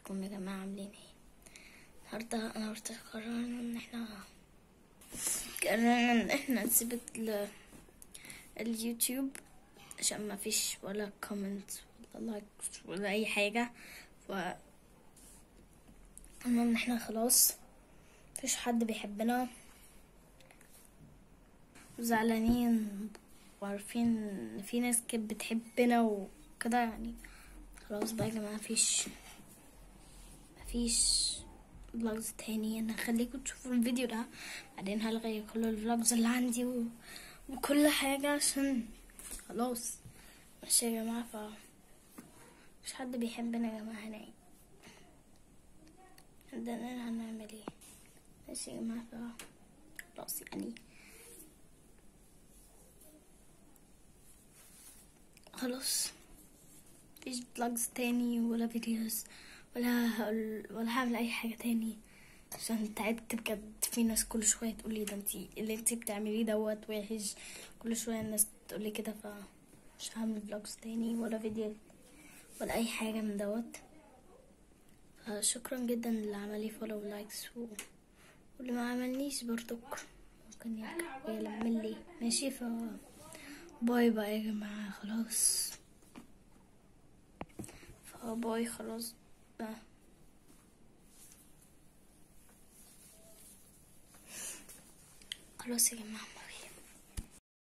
ازيكم يا جماعة عاملين ايه النهاردة انا وارتي قررنا ان احنا قررنا ان احنا نسيب ال- اليوتيوب عشان ما فيش ولا كومنت ولا لايكس ولا اي حاجة ف قلنا ان احنا خلاص مفيش حد بيحبنا وزعلانين وعارفين ان في ناس كانت بتحبنا وكده يعني خلاص بقى يا جماعة مفيش مفيش فلوجز تاني انا هخليكم تشوفوا الفيديو ده بعدين هلغي كل الفلوجز اللي عندي و... وكل حاجة عشان خلاص ماشي يا جماعة ف مش حد بيحبنا يا جماعة هنا عندنا هنعمل ايه ماشي يا جماعة ف خلاص يعني خلاص مفيش فلوجز تاني ولا فيديوز ولا هقول ولا هعمل اي حاجة تاني عشان تعبت بجد في ناس كل شوية تقولي ده انتي اللي انتي بتعمليه دوت وحش كل شوية الناس تقولي كده ف مش هعمل فلوجز تاني ولا فيديو ولا اي حاجة من دوت فشكرا جدا اللي عمل لي فولو ولايكس و... واللي ما عملنيش برضك ممكن يرجع ويعمل لي ماشي ف باي باي يا جماعة خلاص فباي خلاص بقى خلاص يا جماعة